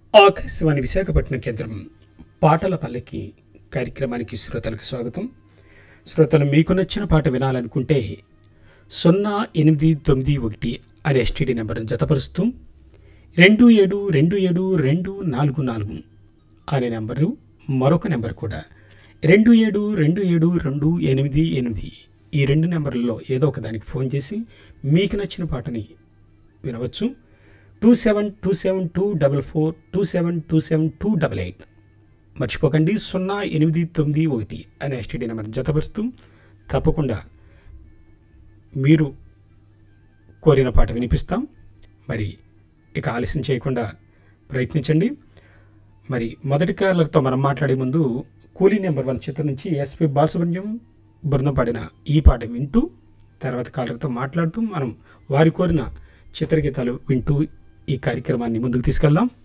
ఆకాశవాణి విశాఖపట్నం కేంద్రం పాటల పల్లకి కార్యక్రమానికి శ్రోతలకు స్వాగతం శ్రోతలు మీకు నచ్చిన పాట వినాలనుకుంటే సున్నా ఎనిమిది తొమ్మిది ఒకటి అనే ఎస్టీడీ నెంబర్ను జతపరుస్తూ రెండు ఏడు రెండు ఏడు రెండు నాలుగు నాలుగు అనే నెంబరు మరొక నెంబర్ కూడా రెండు ఏడు రెండు ఏడు రెండు ఎనిమిది ఎనిమిది ఈ రెండు నెంబర్లలో ఏదో ఒక దానికి ఫోన్ చేసి మీకు నచ్చిన పాటని వినవచ్చు two seven two seven two double four two seven two seven two double eight మర్చిపోకండి సున్నా ఎనిమిది తొమ్మిది ఒకటి అనే ఎస్టీడీ నెంబర్ జతపరుస్తూ తప్పకుండా మీరు కోరిన పాట వినిపిస్తాం మరి ఇక ఆలస్యం చేయకుండా ప్రయత్నించండి మరి మొదటి కాలర్తో మనం మాట్లాడే ముందు కూలీ నెంబర్ వన్ చిత్రం నుంచి ఎస్పి బాలసుబ్రహ్మణ్యం బృందం పాడిన ఈ పాట వింటూ తర్వాత కాలర్తో మాట్లాడుతూ మనం వారి కోరిన చిత్రగీతాలు వింటూ ఈ కార్యక్రమాన్ని ముందుకు తీసుకెళ్దాం